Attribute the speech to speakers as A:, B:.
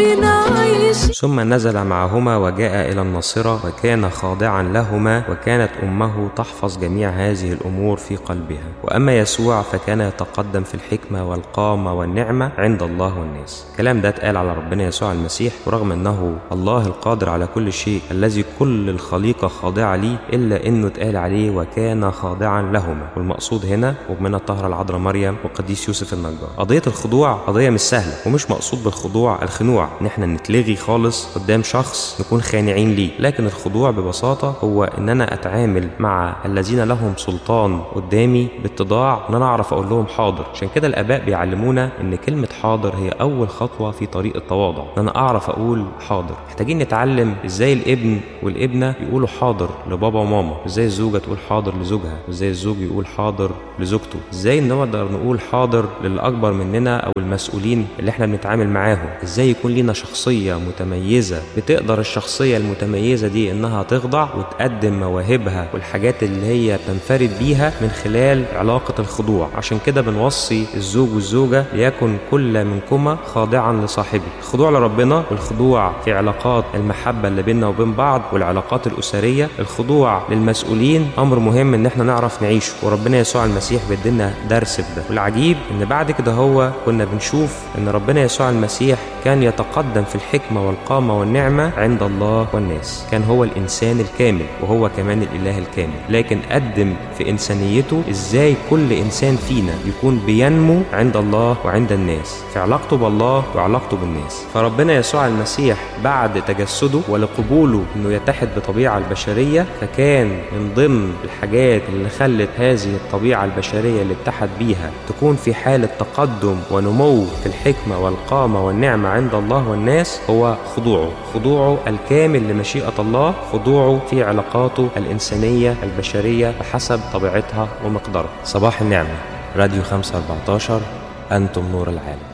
A: نعيش
B: ثم نزل معهما وجاء إلى الناصرة وكان خاضعا لهما وكانت أمه تحفظ جميع هذه الأمور في قلبها وأما يسوع فكان يتقدم في الحكمة والقامة والنعمة عند الله والناس الكلام ده اتقال على ربنا يسوع المسيح ورغم أنه الله القادر على كل شيء الذي كل الخليقة خاضعة ليه إلا أنه اتقال عليه وكان خاضعا لهما والمقصود هنا ومن الطاهرة العذراء مريم وقديس يوسف النجار قضية الخضوع قضية مش سهلة ومش مقصود بالخضوع الخنوع ان احنا نتلغي خالص قدام شخص نكون خانعين ليه لكن الخضوع ببساطة هو ان انا اتعامل مع الذين لهم سلطان قدامي باتضاع ان انا اعرف اقول لهم حاضر عشان كده الاباء بيعلمونا ان كلمة حاضر هي اول خطوة في طريق التواضع ان انا اعرف اقول حاضر محتاجين نتعلم ازاي الابن والابنة يقولوا حاضر لبابا وماما ازاي الزوجة تقول حاضر لزوجها وازاي الزوج يقول حاضر لزوجته ازاي نقدر نقول حاضر للي اكبر مننا او المسؤولين اللي احنا بنتعامل معاهم ازاي يكون لينا شخصية متميزة بتقدر الشخصية المتميزة دي انها تخضع وتقدم مواهبها والحاجات اللي هي تنفرد بيها من خلال علاقة الخضوع عشان كده بنوصي الزوج والزوجة ليكن كل منكما خاضعا لصاحبه الخضوع لربنا والخضوع في علاقات المحبة اللي بيننا وبين بعض والعلاقات الأسرية الخضوع للمسؤولين أمر مهم إن احنا نعرف نعيشه وربنا يسوع المسيح بيدينا درس في ده والعجيب إن بعد كده هو كنا بنشوف إن ربنا يسوع المسيح كان يتقدم في الحكمة والقامة والنعمة عند الله والناس كان هو الإنسان الكامل وهو كمان الإله الكامل لكن قدم في إنسانيته إزاي كل إنسان فينا يكون بينمو عند الله وعند الناس في علاقته بالله وعلاقته بالناس فربنا يسوع المسيح بعد تجسده ولقبوله إنه يتحد بطبيعة البشرية فكان من ضمن الحاجات اللي خلت هذه الطبيعة البشرية اللي اتحد بيها تكون في حالة تقدم ونمو في الحكمة والقامة والنعمة عند الله والناس هو خضوعه خضوعه الكامل لمشيئة الله خضوعه في علاقاته الإنسانية البشرية بحسب طبيعتها ومقدارها صباح النعمة راديو 514 أنتم نور العالم